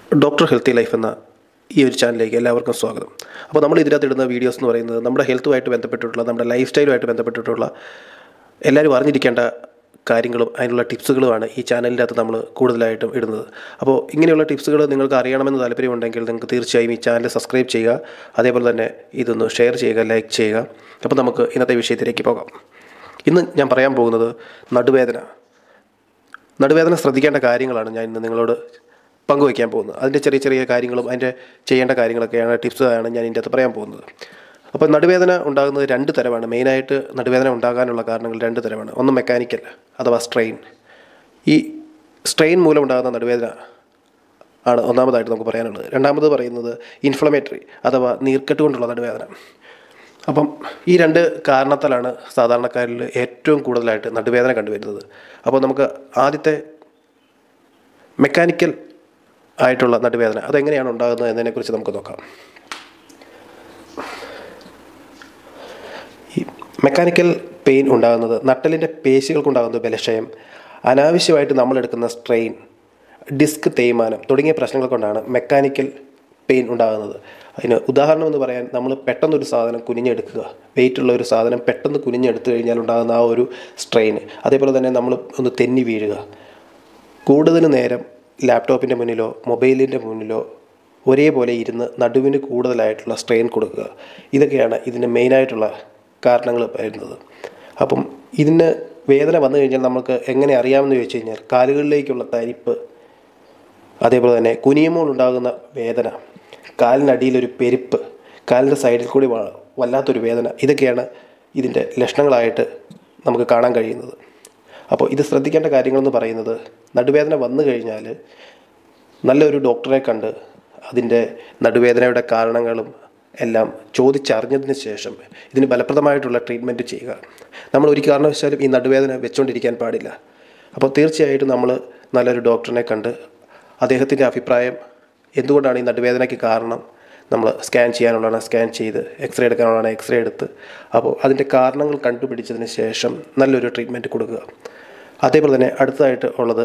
doctor healthy life എന്ന ഈ ഒരു ചാനലിലേക്ക് എല്ലാവർക്കും സ്വാഗതം അപ്പോൾ നമ്മൾ ഇതിനകത്ത് ഇടുന്ന വീഡിയോസ് എന്ന് പറയുന്നത് നമ്മുടെ ഹെൽത്തുമായിട്ട് ബന്ധപ്പെട്ടിട്ടുള്ള നമ്മുടെ ലൈഫ് സ്റ്റൈലുമായിട്ട് ബന്ധപ്പെട്ടിട്ടുള്ള എല്ലാവരും അറിഞ്ഞിരിക്കേണ്ട കാര്യങ്ങളും അതിനുള്ള ടിപ്സുകളുമാണ് ഈ ചാനലിൻ്റെ അകത്ത് നമ്മൾ കൂടുതലായിട്ടും ഇടുന്നത് അപ്പോൾ ഇങ്ങനെയുള്ള ടിപ്സുകൾ നിങ്ങൾക്ക് അറിയണമെന്ന് താല്പര്യമുണ്ടെങ്കിൽ നിങ്ങൾക്ക് തീർച്ചയായും ഈ ചാനൽ സബ്സ്ക്രൈബ് ചെയ്യുക അതേപോലെ തന്നെ ഇതൊന്ന് ഷെയർ ചെയ്യുക ലൈക്ക് ചെയ്യുക അപ്പോൾ നമുക്ക് ഇന്നത്തെ വിഷയത്തിലേക്ക് പോകാം ഇന്ന് ഞാൻ പറയാൻ പോകുന്നത് നടുവേദന നടുവേദന ശ്രദ്ധിക്കേണ്ട കാര്യങ്ങളാണ് ഞാൻ ഇന്ന് നിങ്ങളോട് പങ്കുവയ്ക്കാൻ പോകുന്നത് അതിൻ്റെ ചെറിയ ചെറിയ കാര്യങ്ങളും അതിൻ്റെ ചെയ്യേണ്ട കാര്യങ്ങളൊക്കെയാണ് ടിപ്സാണ് ഞാൻ ഇതിൻ്റെ അകത്ത് പറയാൻ പോകുന്നത് അപ്പോൾ നടുവേദന ഉണ്ടാകുന്നത് രണ്ട് തരമാണ് മെയിനായിട്ട് നടുവേദന ഉണ്ടാകാനുള്ള കാരണങ്ങൾ രണ്ട് തരമാണ് ഒന്ന് മെക്കാനിക്കൽ അഥവാ സ്ട്രെയിൻ ഈ സ്ട്രെയിൻ മൂലം ഉണ്ടാകുന്ന നടുവേദന ആണ് ഒന്നാമതായിട്ട് നമുക്ക് പറയാനുള്ളത് രണ്ടാമത് പറയുന്നത് ഇൻഫ്ലമേറ്ററി അഥവാ നീർക്കെട്ട് കൊണ്ടുള്ള നടുവേദന അപ്പം ഈ രണ്ട് കാരണത്താലാണ് സാധാരണക്കാരിൽ ഏറ്റവും കൂടുതലായിട്ട് നടുവേദന കണ്ടുവരുന്നത് അപ്പോൾ നമുക്ക് ആദ്യത്തെ മെക്കാനിക്കൽ ആയിട്ടുള്ള നടുവേദന അതെങ്ങനെയാണ് ഉണ്ടാകുന്നത് എന്നതിനെക്കുറിച്ച് നമുക്ക് നോക്കാം ഈ മെക്കാനിക്കൽ പെയിൻ ഉണ്ടാകുന്നത് നട്ടലിൻ്റെ പേശികൾക്കുണ്ടാകുന്ന ബലക്ഷയം അനാവശ്യമായിട്ട് നമ്മളെടുക്കുന്ന സ്ട്രെയിൻ ഡിസ്ക് തേയ്മാനം തുടങ്ങിയ പ്രശ്നങ്ങൾ കൊണ്ടാണ് മെക്കാനിക്കൽ പെയിൻ ഉണ്ടാകുന്നത് അതിന് ഉദാഹരണം എന്ന് പറയാൻ നമ്മൾ പെട്ടെന്നൊരു സാധനം കുനിഞ്ഞെടുക്കുക വെയിറ്റുള്ള ഒരു സാധനം പെട്ടെന്ന് കുനിഞ്ഞെടുത്തു കഴിഞ്ഞാൽ ഉണ്ടാകുന്ന ആ ഒരു സ്ട്രെയിൻ അതേപോലെ തന്നെ നമ്മൾ ഒന്ന് തെന്നി വീഴുക കൂടുതൽ നേരം ലാപ്ടോപ്പിൻ്റെ മുന്നിലോ മൊബൈലിൻ്റെ മുന്നിലോ ഒരേപോലെ ഇരുന്ന് നടുവിന് കൂടുതലായിട്ടുള്ള സ്ട്രെയിൻ കൊടുക്കുക ഇതൊക്കെയാണ് ഇതിന് മെയിനായിട്ടുള്ള കാരണങ്ങൾ വരുന്നത് അപ്പം ഇതിന് വേദന വന്നു കഴിഞ്ഞാൽ നമുക്ക് എങ്ങനെ അറിയാമെന്ന് ചോദിച്ചു കഴിഞ്ഞാൽ കാലുകളിലേക്കുള്ള തരിപ്പ് അതേപോലെ തന്നെ കുനിയുമ്പോൾ ഉണ്ടാകുന്ന വേദന കാലിനടിയിലൊരു പെരുപ്പ് കാലിൻ്റെ സൈഡിൽ കൂടി വ- വല്ലാത്തൊരു വേദന ഇതൊക്കെയാണ് ഇതിൻ്റെ ലക്ഷണങ്ങളായിട്ട് നമുക്ക് കാണാൻ കഴിയുന്നത് അപ്പോൾ ഇത് ശ്രദ്ധിക്കേണ്ട കാര്യങ്ങളെന്ന് പറയുന്നത് നടുവേദന വന്നു കഴിഞ്ഞാൽ നല്ലൊരു ഡോക്ടറെ കണ്ട് അതിൻ്റെ നടുവേദനയുടെ കാരണങ്ങളും എല്ലാം ചോദിച്ചറിഞ്ഞതിന് ശേഷം ഇതിന് ഫലപ്രദമായിട്ടുള്ള ട്രീറ്റ്മെൻറ്റ് ചെയ്യുക നമ്മൾ ഒരു കാരണവശാലും ഈ നടുവേദന വെച്ചുകൊണ്ടിരിക്കാൻ പാടില്ല അപ്പോൾ തീർച്ചയായിട്ടും നമ്മൾ നല്ലൊരു ഡോക്ടറിനെ കണ്ട് അദ്ദേഹത്തിൻ്റെ അഭിപ്രായം എന്തുകൊണ്ടാണ് ഈ നടുവേദനയ്ക്ക് കാരണം നമ്മൾ സ്കാൻ ചെയ്യാനുള്ളതാണ് സ്കാൻ ചെയ്ത് എക്സ്റേ എടുക്കാനുള്ളതാണ് എക്സ്റേ എടുത്ത് അപ്പോൾ അതിൻ്റെ കാരണങ്ങൾ കണ്ടുപിടിച്ചതിന് ശേഷം നല്ലൊരു ട്രീറ്റ്മെൻറ്റ് കൊടുക്കുക അതേപോലെ തന്നെ അടുത്തതായിട്ട് ഉള്ളത്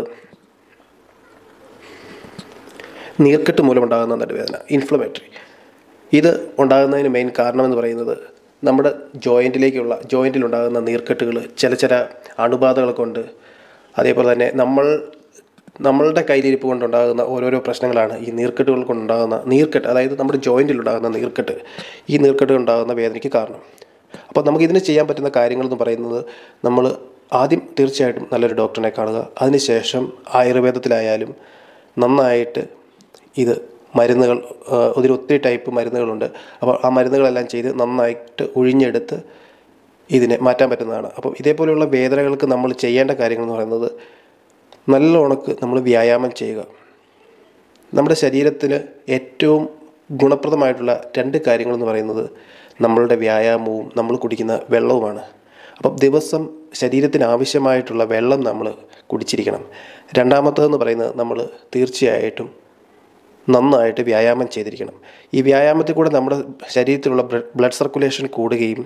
നീർക്കെട്ട് മൂലമുണ്ടാകുന്ന നടുവേദന ഇൻഫ്ലമേറ്ററി ഇത് ഉണ്ടാകുന്നതിന് മെയിൻ കാരണമെന്ന് പറയുന്നത് നമ്മുടെ ജോയിൻറ്റിലേക്കുള്ള ജോയിൻറ്റിലുണ്ടാകുന്ന നീർക്കെട്ടുകൾ ചില ചില അണുബാധകൾ കൊണ്ട് അതേപോലെ തന്നെ നമ്മൾ നമ്മളുടെ കയ്യിലിരിപ്പ് കൊണ്ടുണ്ടാകുന്ന ഓരോരോ പ്രശ്നങ്ങളാണ് ഈ നീർക്കെട്ടുകൾ കൊണ്ടുണ്ടാകുന്ന നീർക്കെട്ട് അതായത് നമ്മുടെ ജോയിൻറ്റിലുണ്ടാകുന്ന നീർക്കെട്ട് ഈ നീർക്കെട്ട് ഉണ്ടാകുന്ന വേദനയ്ക്ക് കാരണം അപ്പോൾ നമുക്ക് ഇതിന് ചെയ്യാൻ പറ്റുന്ന കാര്യങ്ങളെന്ന് പറയുന്നത് നമ്മൾ ആദ്യം തീർച്ചയായിട്ടും നല്ലൊരു ഡോക്ടറിനെ കാണുക അതിനുശേഷം ആയുർവേദത്തിലായാലും നന്നായിട്ട് ഇത് മരുന്നുകൾ ആ, ഇതിൽ ഒത്തിരി ടൈപ്പ് മരുന്നുകളുണ്ട് അപ്പോൾ ആ മരുന്നുകളെല്ലാം ചെയ്ത് നന്നായിട്ട് ഒഴിഞ്ഞെടുത്ത് ഇതിനെ മാറ്റാൻ പറ്റുന്നതാണ് അപ്പോൾ ഇതേപോലെയുള്ള വേദനകൾക്ക് നമ്മൾ ചെയ്യേണ്ട കാര്യങ്ങൾ എന്ന് പറയുന്നത് നല്ല ഉണക്ക് നമ്മൾ വ്യായാമം ചെയ്യുക നമ്മുടെ ശരീരത്തിന് ഏറ്റവും ഗുണപ്രദമായിട്ടുള്ള രണ്ട് കാര്യങ്ങൾ എന്ന് പറയുന്നത് നമ്മളുടെ വ്യായാമവും നമ്മൾ കുടിക്കുന്ന വെള്ളവുമാണ് അപ്പം ദിവസം ശരീരത്തിന് ആവശ്യമായിട്ടുള്ള വെള്ളം നമ്മൾ കുടിച്ചിരിക്കണം രണ്ടാമത്തതെന്ന് പറയുന്നത് നമ്മൾ തീർച്ചയായിട്ടും നന്നായിട്ട് വ്യായാമം ചെയ്തിരിക്കണം ഈ വ്യായാമത്തിൽ കൂടെ നമ്മുടെ ശരീരത്തിലുള്ള ബ്ലഡ് സർക്കുലേഷൻ കൂടുകയും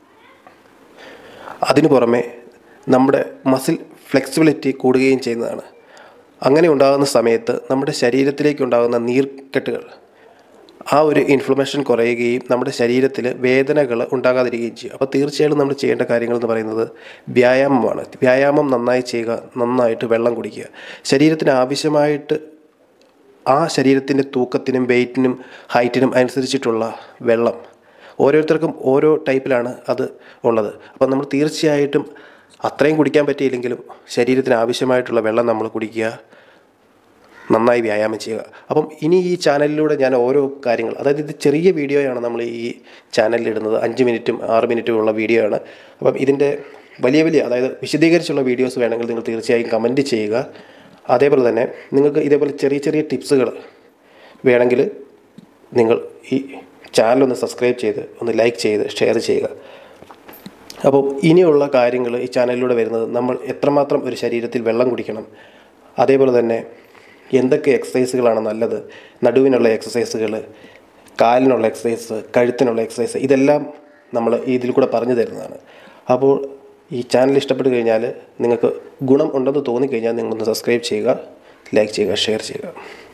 അതിനു പുറമെ നമ്മുടെ മസിൽ ഫ്ലെക്സിബിലിറ്റി കൂടുകയും ചെയ്യുന്നതാണ് അങ്ങനെ ഉണ്ടാകുന്ന സമയത്ത് നമ്മുടെ ശരീരത്തിലേക്ക് ഉണ്ടാകുന്ന നീർക്കെട്ടുകൾ ആ ഒരു ഇൻഫ്ലമേഷൻ കുറയുകയും നമ്മുടെ ശരീരത്തിൽ വേദനകൾ ഉണ്ടാകാതിരിക്കുകയും ചെയ്യും അപ്പോൾ തീർച്ചയായിട്ടും നമ്മൾ ചെയ്യേണ്ട കാര്യങ്ങൾ എന്ന് പറയുന്നത് വ്യായാമമാണ് വ്യായാമം നന്നായി ചെയ്യുക നന്നായിട്ട് വെള്ളം കുടിക്കുക ശരീരത്തിന് ആവശ്യമായിട്ട് ആ ശരീരത്തിൻ്റെ തൂക്കത്തിനും വെയിറ്റിനും ഹൈറ്റിനും അനുസരിച്ചിട്ടുള്ള വെള്ളം ഓരോരുത്തർക്കും ഓരോ ടൈപ്പിലാണ് അത് ഉള്ളത് അപ്പം നമ്മൾ തീർച്ചയായിട്ടും അത്രയും കുടിക്കാൻ പറ്റിയില്ലെങ്കിലും ശരീരത്തിന് ആവശ്യമായിട്ടുള്ള വെള്ളം നമ്മൾ കുടിക്കുക നന്നായി വ്യായാമം ചെയ്യുക അപ്പം ഇനി ഈ ചാനലിലൂടെ ഞാൻ ഓരോ കാര്യങ്ങൾ അതായത് ഇത് ചെറിയ വീഡിയോയാണ് നമ്മൾ ഈ ചാനലിൽ ഇടുന്നത് അഞ്ച് മിനിറ്റും ആറ് മിനിറ്റും ഉള്ള വീഡിയോ ആണ് അപ്പം ഇതിൻ്റെ വലിയ വലിയ അതായത് വിശദീകരിച്ചുള്ള വീഡിയോസ് വേണമെങ്കിൽ നിങ്ങൾ തീർച്ചയായും കമൻറ്റ് ചെയ്യുക അതേപോലെ തന്നെ നിങ്ങൾക്ക് ഇതേപോലെ ചെറിയ ചെറിയ ടിപ്സുകൾ വേണമെങ്കിൽ നിങ്ങൾ ഈ ചാനലൊന്ന് സബ്സ്ക്രൈബ് ചെയ്ത് ഒന്ന് ലൈക്ക് ചെയ്ത് ഷെയർ ചെയ്യുക അപ്പോൾ ഇനിയുള്ള കാര്യങ്ങൾ ഈ ചാനലിലൂടെ വരുന്നത് നമ്മൾ എത്രമാത്രം ഒരു ശരീരത്തിൽ വെള്ളം കുടിക്കണം അതേപോലെ തന്നെ എന്തൊക്കെ എക്സസൈസുകളാണ് നല്ലത് നടുവിനുള്ള എക്സസൈസുകൾ കാലിനുള്ള എക്സസൈസ് കഴുത്തിനുള്ള എക്സസൈസ് ഇതെല്ലാം നമ്മൾ ഇതിൽ കൂടെ പറഞ്ഞു തരുന്നതാണ് അപ്പോൾ ഈ ചാനൽ ഇഷ്ടപ്പെട്ട് കഴിഞ്ഞാൽ നിങ്ങൾക്ക് ഗുണം ഉണ്ടെന്ന് തോന്നിക്കഴിഞ്ഞാൽ നിങ്ങളൊന്ന് സബ്സ്ക്രൈബ് ചെയ്യുക ലൈക്ക് ചെയ്യുക ഷെയർ ചെയ്യുക